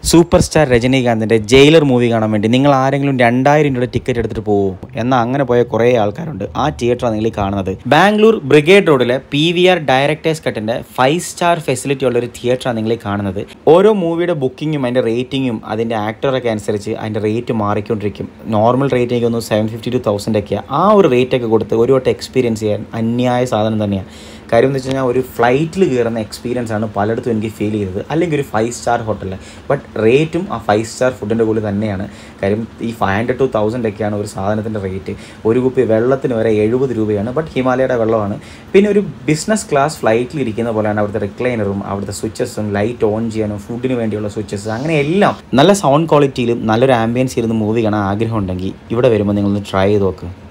super star രജനീകാന്തിൻ്റെ Jailer movie കാണാൻ വേണ്ടി നിങ്ങൾ ആരെങ്കിലും രണ്ടായിരം രൂപയുടെ ടിക്കറ്റ് എടുത്തിട്ട് പോകുമോ എന്നാൽ അങ്ങനെ പോയ കുറേ ആൾക്കാരുണ്ട് ആ തിയേറ്ററാണ് നിങ്ങൾ ഈ കാണുന്നത് ബാംഗ്ലൂർ ബ്രിഗേഡ് റോഡിലെ പി വി ആർ ഡയറക്ടേഴ്സ് കട്ടിൻ്റെ ഫൈവ് സ്റ്റാർ ഫെസിലിറ്റി ഉള്ള ഒരു തിയേറ്ററാണ് നിങ്ങൾ ഈ കാണുന്നത് ഓരോ മൂവിയുടെ ബുക്കിങ്ങും അതിൻ്റെ റേറ്റിങ്ങും അതിൻ്റെ ആക്ടറൊക്കെ അനുസരിച്ച് അതിൻ്റെ റേറ്റ് മാറിക്കൊണ്ടിരിക്കും നോർമൽ റേറ്റ് എനിക്ക് തോന്നുന്നു സെവൻ ഫിഫ്റ്റി ടു തൗസൻഡ് ഒക്കെയാണ് ആ ഒരു റേറ്റ് ഒക്കെ കൊടുത്ത് ഒരു വട്ടം എക്സ്പീരിയൻസ് ചെയ്യാൻ അന്യായ സാധനം തന്നെയാണ് കാര്യം എന്ന് വെച്ച് കഴിഞ്ഞാൽ ഒരു ഫ്ലൈറ്റിൽ കയറുന്ന എക്സ്പീരിയൻസ് ആണ് പലയിടത്തും എനിക്ക് ഫീൽ ചെയ്തത് അല്ലെങ്കിൽ ഒരു ഫൈവ് സ്റ്റാർ ഹോട്ടലിൽ ബട്ട് റേറ്റും ആ ഫൈവ് സ്റ്റാർ ഫുഡിൻ്റെ കൂടി തന്നെയാണ് കാര്യം ഈ ഫൈവ് ഹൺഡ്രഡ് ടു തൗസൻഡ് ഒക്കെയാണ് ഒരു സാധനത്തിൻ്റെ റേറ്റ് ഒരു കുപ്പി വെള്ളത്തിന് വരെ എഴുപത് രൂപയാണ് ബട്ട് ഹിമാലയയുടെ വെള്ളമാണ് പിന്നെ ഒരു ബിസിനസ് ക്ലാസ് ഫ്ലൈറ്റിൽ ഇരിക്കുന്ന പോലെയാണ് അവിടുത്തെ റിക്ലൈനറും അവിടുത്തെ സ്വിച്ചസും ലൈറ്റ് ഓൺ ചെയ്യാനും ഫുഡിന് വേണ്ടിയുള്ള സ്വിച്ചസ് അങ്ങനെ എല്ലാം നല്ല സൗണ്ട് ക്വാളിറ്റിയിലും നല്ലൊരു ആംബിയൻസ് ഇരുന്ന് മൂവി കാണാൻ ആഗ്രഹം ഉണ്ടെങ്കിൽ ഇവിടെ വരുമ്പോൾ നിങ്ങളൊന്ന് ട്രൈ ചെയ്ത് നോക്ക്